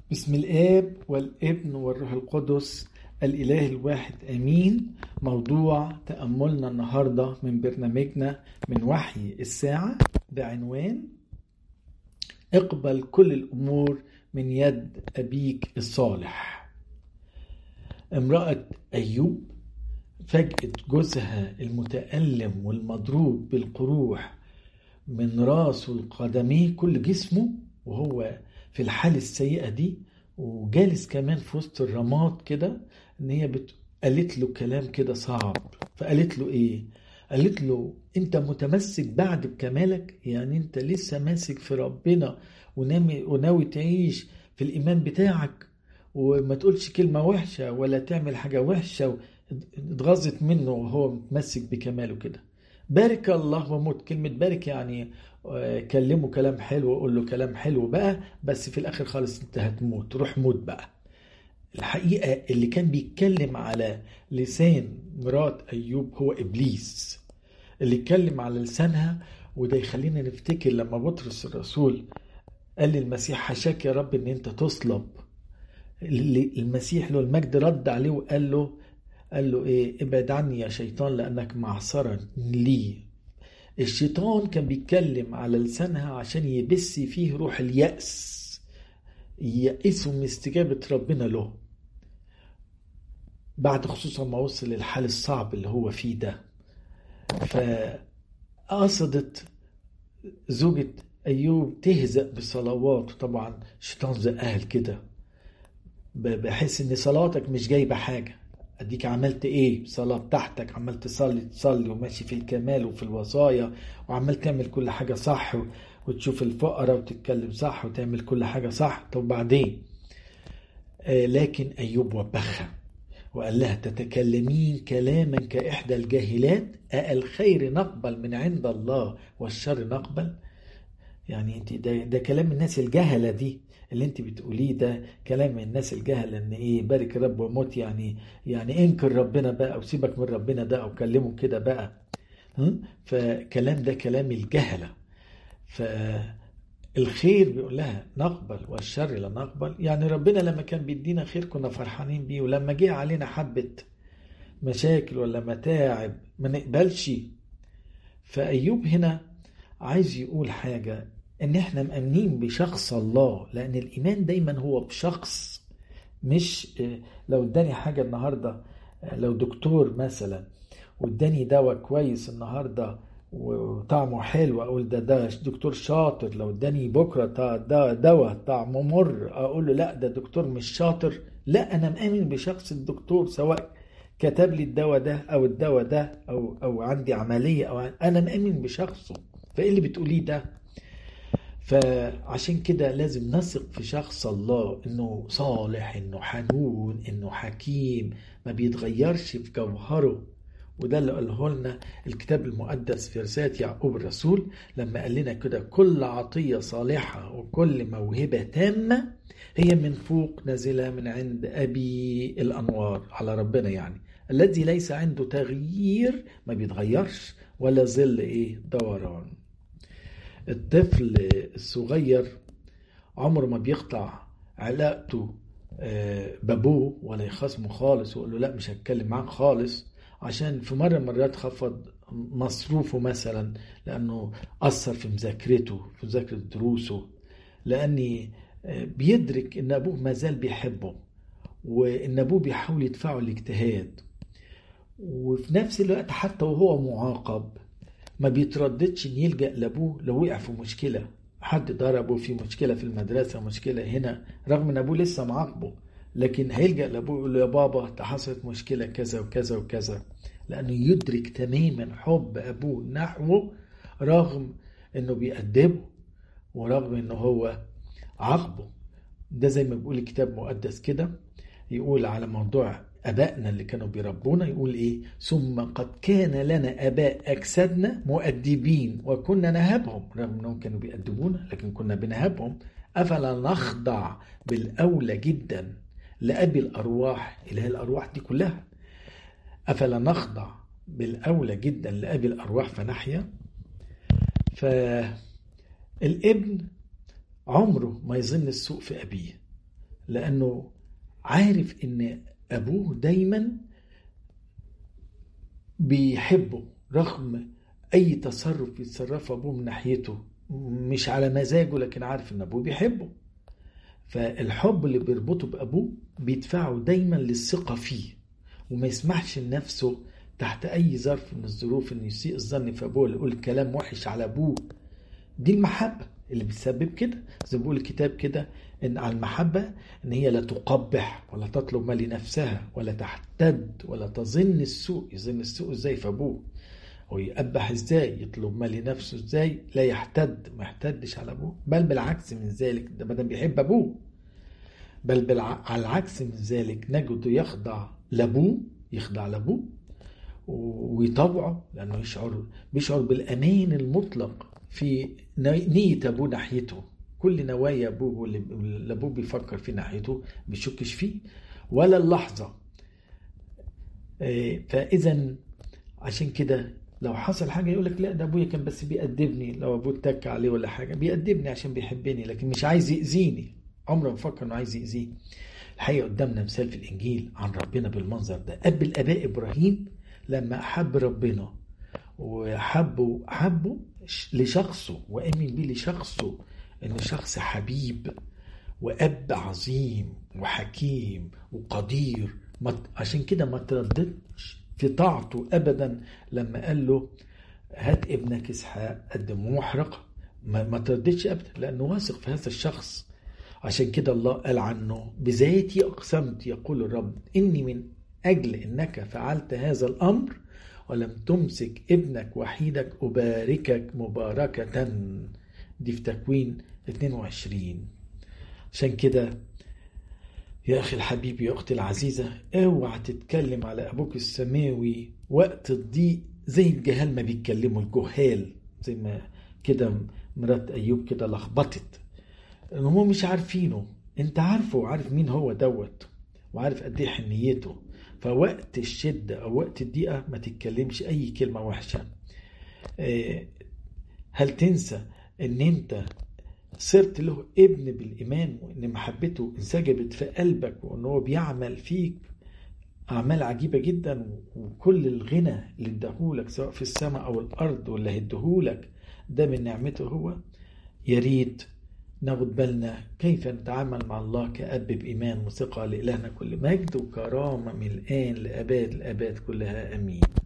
بسم الآب والابن والروح القدس الإله الواحد آمين موضوع تأملنا النهاردة من برنامجنا من وحي الساعة بعنوان اقبل كل الأمور من يد أبيك الصالح امرأة أيوب فجأة جوزها المتألم والمضروب بالقروح من راسه لقدميه كل جسمه وهو في الحالة السيئة دي وجالس كمان في وسط الرماد كده ان هي بت... قالت له كلام كده صعب فقالت له ايه قالت له انت متمسك بعد بكمالك يعني انت لسه ماسك في ربنا ونامي وناوي تعيش في الايمان بتاعك وما تقولش كلمة وحشة ولا تعمل حاجة وحشة اتغاظت منه وهو متمسك بكماله كده بارك الله وموت كلمة بارك يعني كلمه كلام حلو وقول له كلام حلو بقى بس في الاخر خالص انت هتموت روح موت بقى الحقيقة اللي كان بيتكلم على لسان مرات أيوب هو إبليس اللي اتكلم على لسانها وده يخلينا نفتكر لما بطرس الرسول قال للمسيح حشاك يا رب ان انت تصلب المسيح له المجد رد عليه وقال له قال له ايه ابعد عني يا شيطان لانك معصرا لي الشيطان كان بيتكلم على لسانها عشان يبث فيه روح اليأس يأسوا من استجابة ربنا له بعد خصوصا ما وصل للحال الصعب اللي هو فيه ده فقصدت زوجة أيوب تهزأ بصلواته طبعا الشيطان زقها كده بحيث ان صلاتك مش جايبه حاجه اديك عملت ايه صلاة بتاعتك عمال تصلي تصلي وماشي في الكمال وفي الوصايا وعمال تعمل كل حاجة صح وتشوف الفقراء وتتكلم صح وتعمل كل حاجة صح طب بعدين آه لكن أيوب وبخها وقال لها تتكلمين كلاما كإحدى الجاهلات الخير نقبل من عند الله والشر نقبل يعني انت ده, ده كلام الناس الجهلة دي اللي انت بتقوليه ده كلام الناس الجهلة ان ايه بارك الرب وموت يعني يعني انكر ربنا بقى وسيبك من ربنا ده او كلمه كده بقى فكلام ده كلام الجهلة فالخير بيقول لها نقبل والشر لا نقبل يعني ربنا لما كان بيدينا خير كنا فرحانين بيه ولما جه علينا حبة مشاكل ولا متاعب ما نقبلش فأيوب هنا عايز يقول حاجة ان احنا مأمنين بشخص الله لان الايمان دايما هو بشخص مش لو اداني حاجة النهاردة لو دكتور مثلا واداني دواء كويس النهاردة وطعمه حلو اقول ده ده دكتور شاطر لو اداني بكرة ده دواء طعمه مر اقول له لا ده دكتور مش شاطر لا انا مأمن بشخص الدكتور سواء كتب لي الدواء ده او الدواء ده او او عندي عملية او انا مأمن بشخصه فايه اللي بتقوليه ده فعشان كده لازم نثق في شخص الله انه صالح انه حنون انه حكيم ما بيتغيرش في جوهره وده اللي قاله لنا الكتاب المقدس في رسالة يعقوب الرسول لما قال لنا كده كل عطية صالحة وكل موهبة تامة هي من فوق نازلة من عند أبي الأنوار على ربنا يعني الذي ليس عنده تغيير ما بيتغيرش ولا ظل ايه دوران الطفل الصغير عمره ما بيقطع علاقته بابوه ولا يخاصمه خالص ويقول له لا مش هتكلم معاك خالص عشان في مرة مرات خفض مصروفه مثلا لأنه أثر في مذاكرته في مذاكرة دروسه لأني بيدرك إن أبوه ما زال بيحبه وإن أبوه بيحاول يدفعه الاجتهاد وفي نفس الوقت حتى وهو معاقب ما بيترددش ان يلجا لابوه لو وقع في مشكله حد ضربه في مشكله في المدرسه مشكله هنا رغم ان ابوه لسه معاقبه لكن هيلجا لابوه يقول له يا بابا ده حصلت مشكله كذا وكذا وكذا لانه يدرك تماما حب ابوه نحوه رغم انه بيأدبه ورغم انه هو عاقبه ده زي ما بيقول الكتاب المقدس كده يقول على موضوع ابائنا اللي كانوا بيربونا يقول ايه ثم قد كان لنا اباء اجسادنا مؤدبين وكنا نهبهم رغم انهم كانوا بيأدبونا لكن كنا بنهبهم افلا نخضع بالاولى جدا لابي الارواح اله الارواح دي كلها افلا نخضع بالاولى جدا لابي الارواح فنحيا فالابن عمره ما يظن السوء في ابيه لأنه عارف إن أبوه دايما بيحبه رغم أي تصرف يتصرفه أبوه من ناحيته مش على مزاجه لكن عارف إن أبوه بيحبه فالحب اللي بيربطه بأبوه بيدفعه دايما للثقة فيه وما يسمحش لنفسه تحت أي ظرف من الظروف إنه يسيء الظن في أبوه اللي يقول كلام وحش على أبوه دي المحبة اللي بتسبب كده زي ما بيقول الكتاب كده ان على المحبة ان هي لا تقبح ولا تطلب ما لنفسها ولا تحتد ولا تظن السوء يظن السوء ازاي في ابوه هو يقبح ازاي يطلب ما لنفسه ازاي لا يحتد ما يحتدش على ابوه بل بالعكس من ذلك ده بدل بيحب ابوه بل بالع... على العكس من ذلك نجده يخضع لابوه يخضع لابوه ويطوعه لانه يشعر بيشعر بالامان المطلق في نية أبوه ناحيته كل نوايا أبوه اللي أبوه بيفكر في ناحيته بيشكش فيه ولا اللحظة فإذا عشان كده لو حصل حاجة يقول لك لا ده أبويا كان بس بيأدبني لو أبوه اتك عليه ولا حاجة بيأدبني عشان بيحبني لكن مش عايز يأذيني عمره ما فكر إنه عايز يأذيه الحقيقة قدامنا مثال في الإنجيل عن ربنا بالمنظر ده أب الآباء إبراهيم لما أحب ربنا وحبه حبه لشخصه وامن بيه لشخصه انه شخص حبيب واب عظيم وحكيم وقدير عشان كده ما ترددش في طاعته ابدا لما قال له هات ابنك اسحاق قدمه محرقه ما, ما ترددش ابدا لانه واثق في هذا الشخص عشان كده الله قال عنه بذاتي اقسمت يقول الرب اني من اجل انك فعلت هذا الامر ولم تمسك ابنك وحيدك أباركك مباركة دي في تكوين 22 عشان كده يا أخي الحبيب يا أختي العزيزة اوعى تتكلم على أبوك السماوي وقت الضيق زي الجهال ما بيتكلموا الجهال زي ما كده مرات أيوب كده لخبطت إن هم مش عارفينه أنت عارفه وعارف مين هو دوت وعارف قد إيه حنيته فوقت الشدة أو وقت الضيقة ما تتكلمش أي كلمة وحشة هل تنسى أن أنت صرت له ابن بالإيمان وأن محبته انسجبت في قلبك وأن هو بيعمل فيك أعمال عجيبة جدا وكل الغنى اللي اداهولك سواء في السماء أو الأرض واللي هيديهولك ده من نعمته هو يا ريت ناخد بالنا كيف نتعامل مع الله كأب بإيمان وثقة لإلهنا كل مجد وكرامة من الآن لأباد الآباد كلها أمين